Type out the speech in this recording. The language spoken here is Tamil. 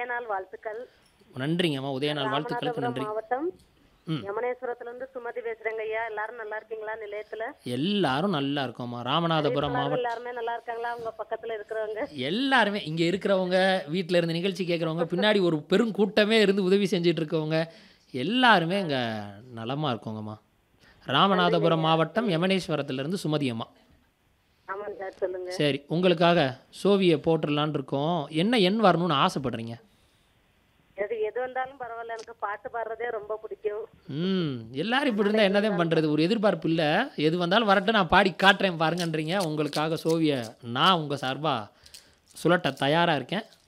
உதயநாள் வாழ்த்துக்கள் நன்றிங்கம்மா உதயநாள் வாழ்த்துக்களுக்கு ராமநாதபுரம் நன்றி மாவட்டம் ம். யமனேஸ்வரத்துல இருந்து சுமதி பேசுறேங்க ஐயா எல்லாரும் நல்லா இருக்கீங்களா நிலையத்துல எல்லாரும் நல்லா இருக்கோம்மா ராமநாதபுரம் எல்லாரும் மாவட்டம் எல்லாருமே நல்லா இருக்காங்களா உங்க பக்கத்துல இருக்கிறவங்க எல்லாருமே இங்கே இருக்கிறவங்க வீட்டில் இருந்து நிகழ்ச்சி கேட்குறவங்க பின்னாடி ஒரு பெரும் கூட்டமே இருந்து உதவி செஞ்சுட்டு இருக்கவங்க எல்லாருமே இங்கே நலமாக இருக்கோங்கம்மா ராமநாதபுரம் மாவட்டம் யமனேஸ்வரத்துலேருந்து சுமதி அம்மா ஆமாங்க சார் சொல்லுங்க சரி உங்களுக்காக சோவியை போட்டுடலான் இருக்கோம் என்ன எண் வரணும்னு ஆசைப்படுறீங்க எது எது வந்தாலும் பரவாயில்ல எனக்கு பாட்டு பாடுறதே ரொம்ப பிடிக்கும் ம் எல்லாரும் இப்படி இருந்தால் என்னதான் பண்ணுறது ஒரு எதிர்பார்ப்பு இல்லை எது வந்தாலும் வரட்டும் நான் பாடி காட்டுறேன் பாருங்கன்றீங்க உங்களுக்காக சோவியை நான் உங்கள் சார்பாக சுழட்ட தயாராக இருக்கேன்